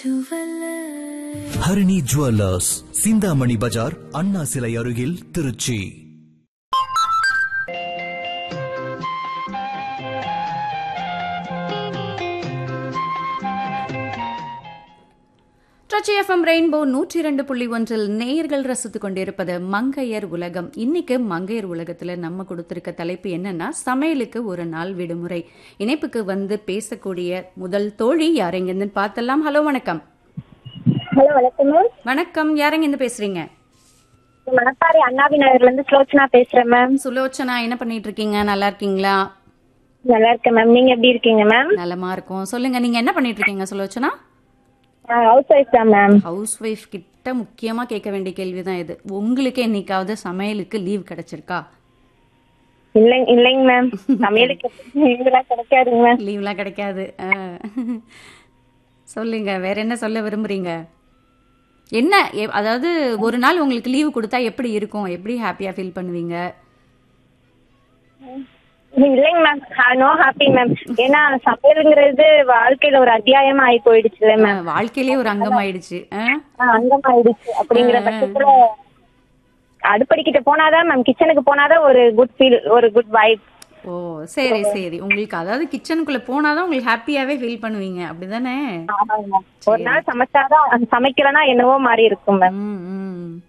Harini jewellers Chintamani Bazaar Anna சிலை அருகில் Trichy ட்ரச்சி FM rainbow நூற்றி இரண்டு புள்ளி ஒன்றில் நேயர்கள் ரசித்துக் கொண்டிருப்பது மங்கையர் உலகம் இன்னைக்கு மங்கையர் உலகத்துல நம்ம கொடுத்திருக்க தலைப்பு என்னன்னா சமையலுக்கு ஒரு நாள் விடுமுறை இணைப்புக்கு வந்து பேசக்கூடிய முதல் தோழி யாரெங்கிருந்து பார்த்தலாம் ஹலோ வணக்கம் ஹலோ வணக்கம் மேம் வணக்கம் யாரெங்கிருந்து பேசுறீங்க மணப்பாறை அண்ணாவி நகர்ல இருந்து ஸ்லோச்சனா பேசுறேன் மேம் சுலோச்சனா என்ன பண்ணிட்டு இருக்கீங்க நல்லா இருக்கீங்களா நல்லா இருக்கேன் மேம் நீங்க எப்படி இருக்கீங்க மேம் நலமா இருக்கும் சொல்லுங்க நீங்க என்ன பண்ணிட்டு இருக்கீங்க சுலோச்சனா ஹவுஸ் ஒய்ஃப் தான் மேம் ஹவுஸ் ஒய்ஃப் கிட்ட முக்கியமா கேட்க வேண்டிய கேள்விதான் இது உங்களுக்கு என்னைக்காவது சமையலுக்கு லீவ் கிடைச்சிருக்கா இல்லைங்க இல்லைங்க மேம் சமையலுக்கு இதெல்லாம் கிடைக்காதுங்க மேம் லீவ்லாம் கிடைக்காது ஆ. சொல்லுங்க வேற என்ன சொல்ல விரும்புறீங்க என்ன எ- அதாவது ஒரு நாள் உங்களுக்கு லீவு கொடுத்தா எப்படி இருக்கும் எப்படி ஹாப்பியா ஃபீல் பண்ணுவீங்க இல்லைங்க மேம் நோ ஹாப்பி மேம் ஏன்னா சமையலுங்கிறது வாழ்க்கையில ஒரு அத்தியாயமா ஆகி போயிடுச்சுல மேம் ஆ, வாழ்க்கையிலே ஒரு அங்கமாயிடுச்சு ஆ? அங்கமாயிடுச்சு அப்படிங்கிற பட்சத்துல அடுப்படிக்கிட்ட போனாதான் மேம் கிச்சனுக்கு போனாதான் ஒரு குட் ஃபீல் ஒரு குட் வைப் ஓ சரி சரி உங்களுக்கு அதாவது கிச்சனுக்குள்ள போனாதான் உங்களுக்கு ஹாப்பியாவே ஃபீல் பண்ணுவீங்க அப்படிதானே ஒரு நாள் சமைச்சாதான் அது சமைக்கலன்னா என்னவோ மாதிரி இருக்கும் மேம் ம் ம்